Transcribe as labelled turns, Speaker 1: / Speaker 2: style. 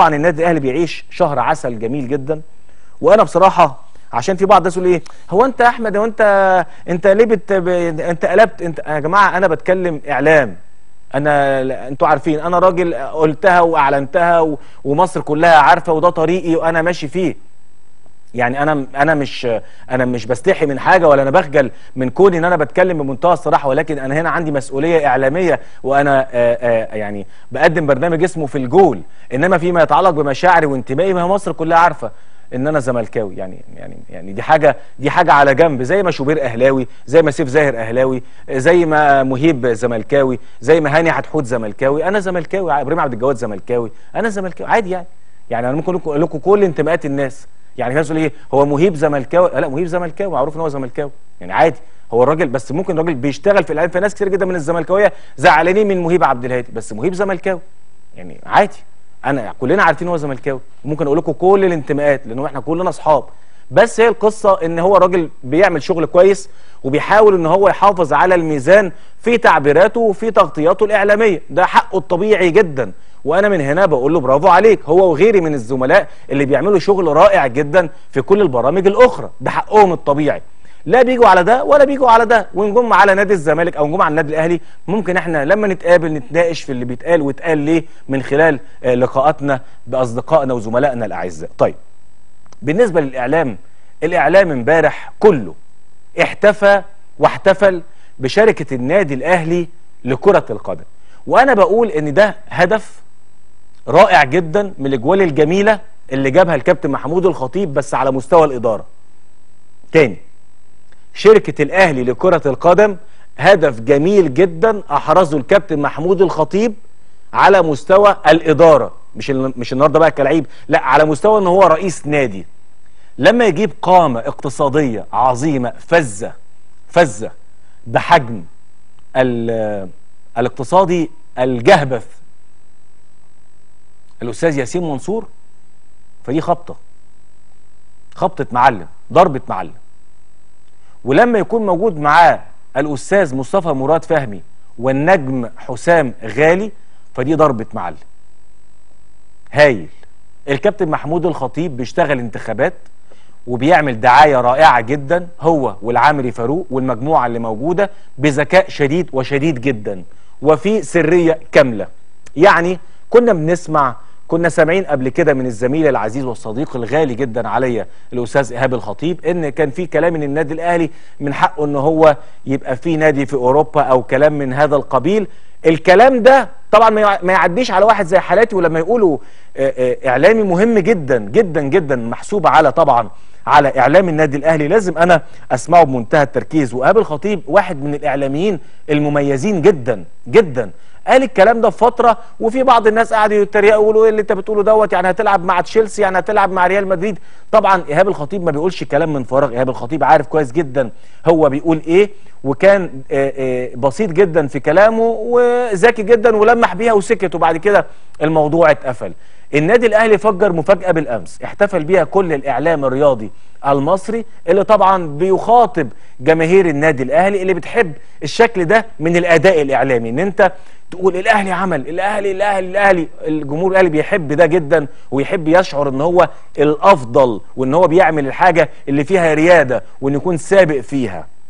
Speaker 1: طبعا النادي الاهلي بيعيش شهر عسل جميل جدا وانا بصراحه عشان في بعض الناس يقول ايه هو انت يا احمد هو انت انت ليه بت... ب... انت قلبت انت يا جماعه انا بتكلم اعلام انا لا- انتوا عارفين انا راجل قلتها واعلنتها و... ومصر كلها عارفه وده طريقي وانا ماشي فيه يعني انا انا مش انا مش بستحي من حاجه ولا انا بخجل من كوني ان انا بتكلم بمنتهى الصراحه ولكن انا هنا عندي مسؤوليه اعلاميه وانا آه، آه، يعني بقدم برنامج اسمه في الجول انما فيما يتعلق بمشاعري وانتمائي ما هي مصر كلها عارفه ان انا زملكاوي يعني يعني يعني دي حاجه دي حاجه على جنب زي ما شوبير اهلاوي زي ما سيف زاهر اهلاوي زي ما مهيب زملكاوي زي ما هاني حتحوت زملكاوي انا زملكاوي ابراهيم عبد الجواد زملكاوي انا زملكاوي عادي يعني يعني انا ممكن اقول لكم كل انتماءات الناس يعني الناس يقول ايه هو مهيب زملكاوي لا مهيب زملكاوي معروف ان هو زملكاوي يعني عادي هو الراجل بس ممكن الراجل بيشتغل في الاعلام في ناس كتير جدا من الزملكاويه زعلانين من مهيب عبد الهادي بس مهيب زملكاوي يعني عادي انا كلنا عارفين هو زملكاوي ممكن اقول لكم كل الانتماءات لان احنا كلنا اصحاب بس هي القصه ان هو راجل بيعمل شغل كويس وبيحاول ان هو يحافظ على الميزان في تعبيراته وفي تغطياته الاعلاميه ده حقه الطبيعي جدا وانا من هنا بقول له برافو عليك هو وغيري من الزملاء اللي بيعملوا شغل رائع جدا في كل البرامج الاخرى ده حقهم الطبيعي لا بيجوا على ده ولا بيجوا على ده ونجم على نادي الزمالك او نجم على النادي الاهلي ممكن احنا لما نتقابل نتناقش في اللي بيتقال واتقال ليه من خلال آه، لقاءاتنا باصدقائنا وزملائنا الاعزاء طيب بالنسبه للاعلام الاعلام امبارح كله احتفى واحتفل بشركه النادي الاهلي لكره القدم وانا بقول ان ده هدف رائع جدا من الاجوال الجميله اللي جابها الكابتن محمود الخطيب بس على مستوى الاداره تاني شركة الأهلي لكرة القدم هدف جميل جدا أحرزه الكابتن محمود الخطيب على مستوى الإدارة مش ال- مش النهارده بقى كلعيب لا على مستوى ان هو رئيس نادي لما يجيب قامة اقتصادية عظيمة فزة فزة بحجم ال- الاقتصادي الجهبذ الأستاذ ياسين منصور فدي خبطة خبطة معلم ضربة معلم ولما يكون موجود معاه الاستاذ مصطفى مراد فهمي والنجم حسام غالي فدي ضربه معلم هايل الكابتن محمود الخطيب بيشتغل انتخابات وبيعمل دعايه رائعه جدا هو والعامري فاروق والمجموعه اللي موجوده بذكاء شديد وشديد جدا وفي سريه كامله يعني كنا بنسمع كنا سامعين قبل كده من الزميل العزيز والصديق الغالي جدا عليا الاستاذ ايهاب الخطيب ان كان في كلام ان النادي الاهلي من حقه ان هو يبقى في نادي في اوروبا او كلام من هذا القبيل الكلام ده طبعا ما يع- ما يعديش على واحد زي حالاتي ولما يقولوا آه، آه، اعلامي مهم جدا جدا جدا محسوب على طبعا على اعلام النادي الاهلي لازم انا اسمعه بمنتهى التركيز وايهاب الخطيب واحد من الاعلاميين المميزين جدا جدا قال الكلام ده في فتره وفي بعض الناس قعدوا يتريقوا يقولوا ايه اللي انت بتقوله دوت يعني هتلعب مع تشيلسي يعني هتلعب مع ريال مدريد طبعا ايهاب الخطيب ما بيقولش كلام من فراغ ايهاب الخطيب عارف كويس جدا هو بيقول ايه وكان آه، آه، بسيط جدا في كلامه وذكي جدا ولمح بيها وسكت وبعد كده الموضوع اتقفل النادي الاهلي فجر مفاجاه بالامس احتفل بيها كل الاعلام الرياضي المصري اللي طبعا بيخاطب جماهير النادي الاهلي اللي بتحب الشكل ده من الاداء الاعلامي ان انت تقول الاهلي عمل الاهلي الاهلي الاهلي الجمهور الاهلي بيحب ده جدا ويحب يشعر ان هو الافضل وان هو بيعمل الحاجه اللي فيها رياده وان يكون سابق فيها